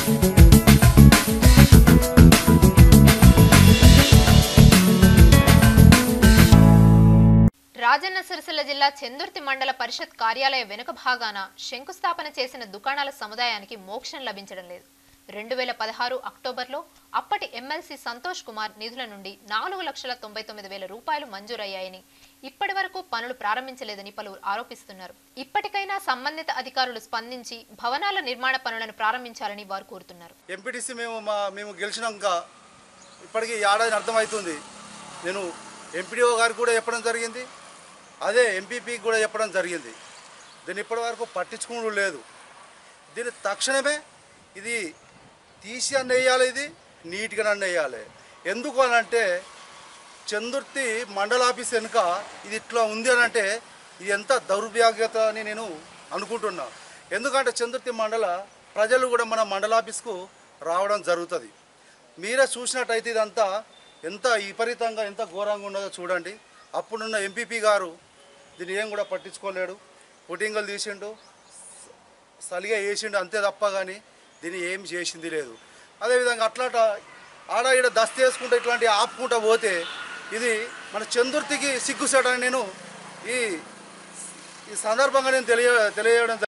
రాజన్న సిరిసిల్ల జిల్లా చందుర్తి మండల పరిషత్ కార్యాలయ వెనుక భాగాన శంకుస్థాపన చేసిన దుకాణాల సముదాయానికి మోక్షం లభించడం లేదు రెండు వేల పదహారు అక్టోబర్లో అప్పటి ఎమ్మెల్సీ సంతోష్ కుమార్ నిధుల నుండి నాలుగు లక్షల తొంభై తొమ్మిది వేల రూపాయలు మంజూరయ్యాయని ఇప్పటి వరకు పనులు ప్రారంభించలేదని పలువురు ఆరోపిస్తున్నారు ఇప్పటికైనా సంబంధిత అధికారులు స్పందించి భవనాల నిర్మాణ పనులను ప్రారంభించాలని వారు కోరుతున్నారు ఎంపీటీసీ మేము మా మేము గెలిచినాక ఇప్పటికీ ఏడాది అర్థమవుతుంది నేను ఎంపీడీఓ గారికి కూడా చెప్పడం జరిగింది అదే ఎంపీపీకి కూడా చెప్పడం జరిగింది దీన్ని ఇప్పటి వరకు పట్టించుకోవడం లేదు దీన్ని తక్షణమే ఇది తీసి అన్న వేయాలి ఇది నీట్గా నన్ను వేయాలి ఎందుకు అని అంటే చందుర్తి మండల ఆఫీస్ వెనుక ఇది ఇట్లా ఉంది అని అంటే ఇది ఎంత దౌర్భాగ్యత అని నేను అనుకుంటున్నా ఎందుకంటే చందుర్తి మండల ప్రజలు కూడా మన మండల ఆఫీస్కు రావడం జరుగుతుంది మీరే చూసినట్టయితే ఇదంతా ఎంత విపరీతంగా ఎంత ఘోరంగా ఉన్నదో చూడండి అప్పుడున్న ఎంపీపీ గారు దీన్ని ఏం కూడా పట్టించుకోలేడు పుటింగలు తీసిండు సలిగా వేసిండు అంతే తప్ప కానీ దీన్ని ఏం చేసింది లేదు అదేవిధంగా అట్లాట ఆడ ఈడ దస్తి వేసుకుంటూ ఇట్లాంటి ఆపుకుంటూ పోతే ఇది మన చందుర్తికి సిగ్గుసేటని నేను ఈ ఈ సందర్భంగా నేను తెలియ తెలియజేయడం